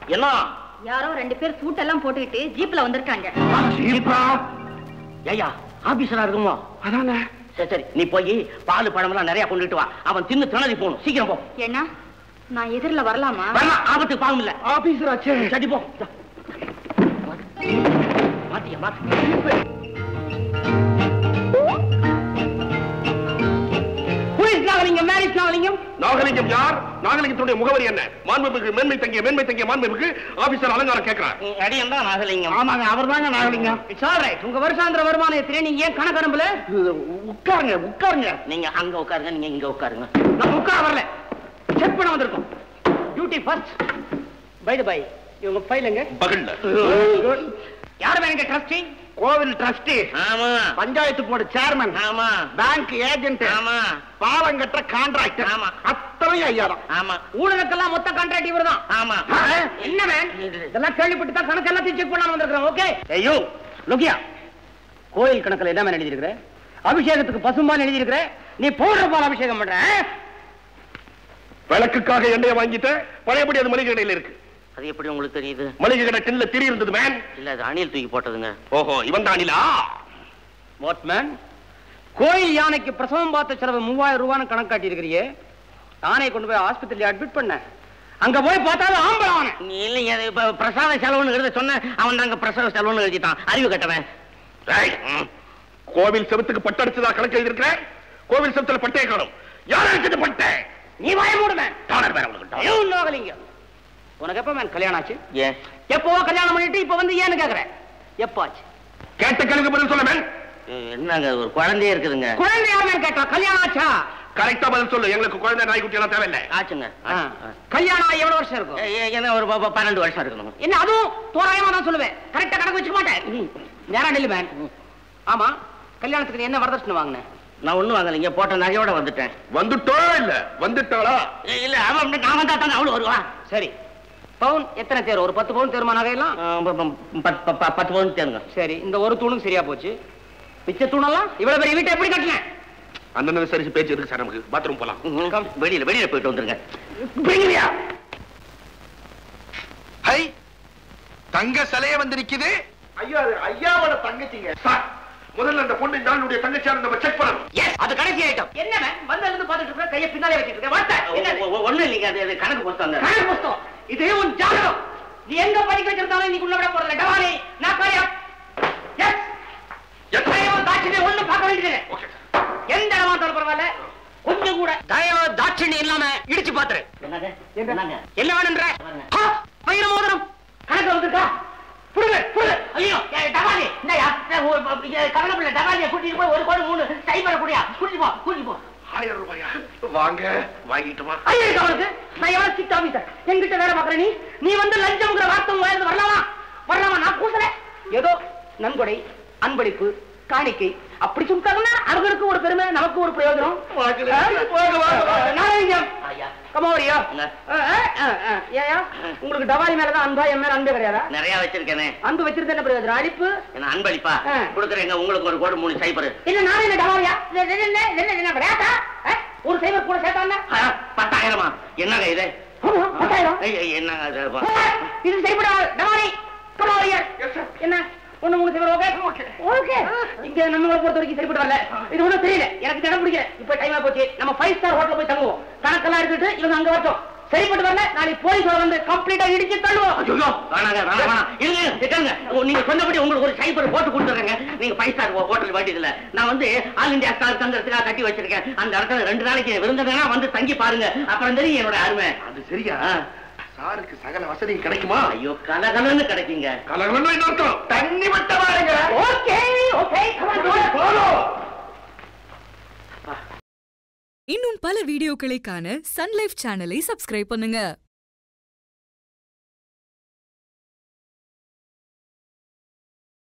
என்ன யாரோ ரெண்டு பேர் சூட் எல்லாம் போட்டுக்கிட்டு ஜீப்ல வந்திருக்காங்க ஏயா ஆபீசரா இருக்குமோ அதானே சரி சரி நீ போய் பால் பழம் எல்லாம் நிறைய கொண்டுட்டு வா அவன் தின்னு திணறி போகணும் சீக்கிரம் போ ஏன்னா நான் எதிரில் வரலாமா வரலாம் ஆபத்துக்கு பாவம் இல்ல ஆபீசர் ஆச்சே சரி போ மாத்தியா மாத்தி நாகலிங்கம் மேரேஜ் நாகலிங்கம் நாகலிங்கம் யார் நாகலிங்கத்துடைய முகவரி என்ன மாண்புமிகு மேன்மை தங்கிய மேன்மை தங்கிய மாண்புமிகு ஆபீசர் அலங்காரம் கேட்கிறார் அடியன் தான் நாகலிங்கம் ஆமாங்க அவர் தாங்க நாகலிங்கம் இட்ஸ் ஆல் ரைட் உங்க வருஷாந்திர வருமானத்திலே நீங்க ஏன் கணக்கரம்புல உட்காருங்க உட்காருங்க நீங்க அங்க உட்காருங்க நீங்க இங்க உட்காருங்க நான் உட்கார வரல செக் பண்ண வந்திருக்கோம் டியூட்டி ஃபர்ஸ்ட் பை பை இவங்க ஃபைலுங்க பகல்ல யார் வேணுங்க ட்ரஸ்டி கோவில் ட்ரஸ்டி ஆமா பஞ்சாயத்து போர்டு சேர்மன் ஆமா பேங்க் ஏஜென்ட் ஆமா பாலம் கட்டுற கான்ட்ராக்டர் ஆமா. அத்தனையும் ஐயா தான் ஆமா ஊழலுக்கெல்லாம் மொத்த கான்ட்ராக்ட் இவர் தான் ஆமா என்ன மேன் இதெல்லாம் கேள்விப்பட்டு தான் கணக்கு எல்லாத்தையும் செக் பண்ணாம வந்திருக்கிறோம் ஓகே ஐயோ லுக்கியா கோயில் கணக்குல என்ன மேன் எழுதியிருக்கிற அபிஷேகத்துக்கு பசும்பால் எழுதியிருக்கிற நீ பவுடர் பால் அபிஷேகம் பண்ற ஆ? விளக்குக்காக எண்ணெயை வாங்கிட்டு பழையபடி அது மளிகை கடையில இருக்கு அது எப்படி உங்களுக்கு தெரியுது மளிகை கடை டின்ல திரி இருந்தது மேன் இல்ல அது அணில் தூக்கி போட்டதுங்க ஓஹோ இவன் தான் அனிலா வாட் மேன் கோயில் யானைக்கு பிரசவம் பார்த்த செலவு மூவாயிரம் ரூபான்னு கணக்கு காட்டியிருக்கிறியே யானையை கொண்டு போய் ஆஸ்பத்திரியில அட்மிட் பண்ண அங்க போய் பார்த்தாலும் ஆம்பளை அவனை நீ இல்லைங்க அது இப்ப பிரசாத செலவுன்னு எழுத சொன்ன அவன் அங்க பிரசவ செலவுன்னு எழுதிட்டான் அறிவு கட்டவன் டேய், ம். கோவில் செவத்துக்கு பட்டடிச்சதா கணக்கு எழுதியிருக்கிறேன் கோவில் செவத்துல பட்டையை காணும் யார் அடிச்சது பட்டை நீ வாய மூடுமேன் டாலர் வேற உனக்கு டாலர். ஐயோ நாகலிங்க உனக்கு எப்ப மேன் கல்யாணம் ஆச்சு ஏன் எப்போ கல்யாணம் பண்ணிட்டு இப்ப வந்து ஏன்னு கேக்குறேன் எப்போ ஆச்சு கேட்ட கேள்விக்கு பதில் சொல்ல மேன் என்னங்க ஒரு குழந்தையே இருக்குதுங்க குழந்தை யார் கேட்டா கல்யாணம் ஆச்சா கரெக்டா பதில் சொல்லு எங்களுக்கு குழந்தை நாய்க்குட்டி எல்லாம் தேவையில்லை ஆச்சுங்க கல்யாணம் ஆகி எவ்வளவு வருஷம் இருக்கும் என்ன ஒரு ப- ப- பன்னெண்டு வருஷம் இருக்கணும் என்ன அதுவும் தோராயமா தான் சொல்லுவேன் கரெக்டா கணக்கு வச்சுக்க மாட்டேன் நேரம் நில்லு மேன் ஆமா கல்யாணத்துக்கு நீ என்ன வரதட்சணை வாங்கினேன் நான் ஒண்ணும் வாங்கலைங்க போட்ட நகையோட வந்துட்டேன் வந்துட்டோ இல்ல வந்துட்டாளா இல்ல அவன் நான் வந்தா தானே அவளு வருவா சரி பவுன் எத்தனை தேர் ஒரு பத்து பவுன் தேருமா நகையெல்லாம் பத்து பவுன் தேருங்க சரி இந்த ஒரு தூணும் சரியா போச்சு மிச்ச தூணெல்லாம் இவ்வளவு பெரிய வீட்டை எப்படி கட்டினேன் அண்ணன் விசாரிச்சு பேச்சு இருக்கு சார் நமக்கு பாத்ரூம் போலாம் வெளியில வெளியில போயிட்டு வந்துருங்க பிரிங்கிறியா ஹை தங்க சிலைய வந்து நிக்குது ஐயா அது ஐயாவோட தங்கச்சிங்க சார் முதல்ல அந்த பொண்ணு இந்த ஆளுடைய தங்கச்சியார் நம்ம செக் பண்ணணும் எஸ் அது கடைசி ஐட்டம் என்ன மேம் வந்ததுல இருந்து பாத்துட்டு இருக்க கைய பின்னாலே வச்சிட்டு இருக்க வார்த்தை ஒண்ணு இல்லைங்க அது அது கணக்கு புஸ்தகம் கணக்கு புஸ்தகம் இது உன் ஜாதகம் நீ எங்க படிக்க வச்சிருந்தாலும் நீ உள்ள விட போறல டவானி நான் காரியா எஸ் எத்தனையோ தாட்சிணி ஒண்ணு பார்க்க வேண்டியது எந்த இடமா இருந்தாலும் பரவாயில்ல கொஞ்சம் கூட தயவு தாட்சிணி இல்லாம இடிச்சு பாத்துரு என்னங்க என்ன வேணும்ன்ற ஆ, வைர மோதிரம் கணக்கு வந்திருக்கா புடுங்க புடுங்க ஐயோ ஏய், டவாலி இந்தாயா கவலைப்படல டவாலியை கூட்டிட்டு போய் ஒரு கோடி மூணு சைபரை குடியா கூட்டிட்டு போ கூட்டிட்டு போ ஆயிரம் ரூபாயா வாங்க வாங்கிட்டுமா ஐயோ அவனுக்கு நான் எவ்வளவு ஸ்ட்ரிக்ட் ஆபீசர் என்கிட்ட வேற பாக்குற நீ நீ வந்து லஞ்சம்ங்கிற வார்த்தை உன் வாயிலிருந்து வரலாமா வரலாமா நான் கூசல ஏதோ நன்கொடை அன்பளிப்பு காணிக்கை அப்படி சொல்லிட்டாங்கன்னா அவங்களுக்கு ஒரு பெருமை நமக்கு ஒரு பிரயோஜனம் வாங்கல. ஆ? வாங்க, வாங்க, வாங்க. நாராயணம் கமாவரியா ஏயா உங்களுக்கு டவாலி மேலதான் அன்பா என் மேல அன்பே கிடையாதா நிறைய வச்சிருக்கேனே அன்பு வச்சிருந்த என்ன பிரயோஜனம் அடிப்பு என்ன அன்பளிப்பா ஆ. கொடுக்குறேங்க உங்களுக்கு ஒரு கோடு மூணு சைபர் இல்ல நானே இந்த டவாலியா இல்ல, இல்ல, இல்ல, இல்ல, இல்ல, விளையாட்டா ஆ? ஒரு சைவர் கூட சேர்த்தான்னா பத்தாயிரமா என்னங்க இது ஆமா, பத்தாயிரம் ஐய், ஐய், என்னங்க இது? இது சரிப்படாது டவாரி கமாவரியா என்ன ஒண்ணு மூணு சைவர் ஓகே ஓகே இங்க நம்ம ஊரை பொறுத்த வரைக்கும் சரிப்பட்டு வரல இது ஒண்ணும் தெரியல எனக்கு இந்த இடம் பிடிக்கல இப்ப டைம் போச்சு நம்ம ஃபைவ் ஸ்டார் ஹோட்டல் போய் தங்குவோம் கணக்கெல்லாம் எடுத்துட்டு இவங்க அங்க வரட்டும் சரிப்பட்டு வரல நாளைக்கு போலீஸ் வந்து கம்ப்ளீட்டா இடிச்சு தள்ளுவோம் ஐயோ, வேணாங்க, வேணாம், வேணாம். இருங்க, இருங்க. ஓ, நீங்க சொன்னபடி உங்களுக்கு ஒரு சைபர் போட்டு கொடுத்துறேங்க நீங்க ஃபைவ் ஸ்டார் ஹோட்டல் வேண்டியதில்ல நான் வந்து ஆல் இந்தியா ஸ்டார் தங்கறதுக்காக கட்டி வச்சிருக்கேன் அந்த இடத்துல ரெண்டு நாளைக்கு விருந்தனா வந்து தங்கி பாருங்க அப்புறம் தெரியும் என்னோட அருமை அது சரியா ஆ. சாருக்கு சகல வசதி கிடைக்குமா ஐயோ கலகலன்னு கிடைக்குங்க கலகலன்னு என்ன அர்த்தம் தண்ணி மட்ட பாருங்க ஓகே ஓகே போதும் இன்னும் பல வீடியோக்களை காண சன் லைஃப் சேனலை சப்ஸ்கிரைப் பண்ணுங்க